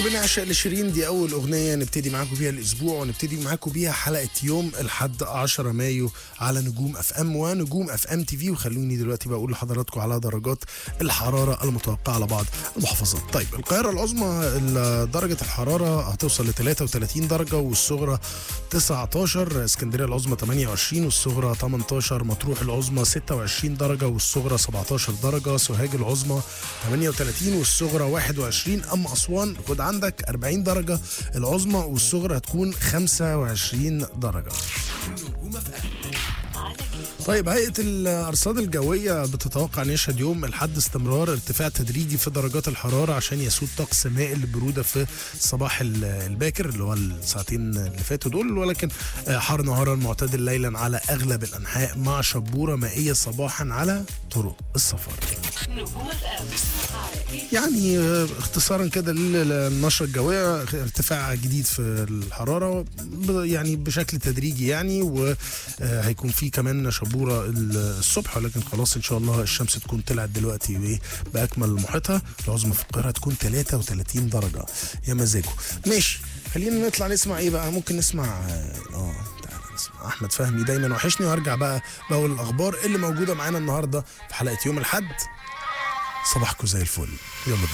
بنعشق لشيرين دي أول أغنية نبتدي معاكم بيها الأسبوع ونبتدي معاكم بيها حلقة يوم الحد 10 مايو على نجوم اف ام ونجوم اف ام تي في وخلوني دلوقتي بقول لحضراتكم على درجات الحرارة المتوقعة على بعض المحافظات. طيب القاهرة العظمى ال- درجة الحرارة هتوصل ل 33 درجة والصغرى 19 اسكندرية العظمى 28 والصغرى 18 مطروح العظمى 26 درجة والصغرى 17 درجة سوهاج العظمى 38 والصغرى 21 أما أسوان خد عندك 40 درجة العظمى والصغرى هتكون 25 درجة طيب هيئة الأرصاد الجوية بتتوقع أن يشهد يوم الحد استمرار ارتفاع تدريجي في درجات الحرارة عشان يسود طقس مائل للبرودة في الصباح ال- الباكر اللي هو الساعتين اللي فاتوا دول ولكن آه، حار نهارا معتدل ليلا على أغلب الأنحاء مع شبورة مائية صباحا على طرق السفر يعني آه، اختصارا كده لل- للنشرة الجوية ارتفاع جديد في الحرارة ب- يعني بشكل تدريجي يعني وهيكون في كمان شبورة ال- الصبح ولكن خلاص ان شاء الله الشمس تكون طلعت دلوقتي وايه بأكمل محيطها العظمى في القاهرة تكون 33 درجة يا مزاجه ماشي خلينا نطلع نسمع ايه بقى ممكن نسمع اه آه، تعالى نسمع احمد فهمي دايما وحشني وارجع بقى بقول الاخبار اللي موجودة معانا النهاردة في حلقة يوم الحد صباحكم زي الفل يلا بينا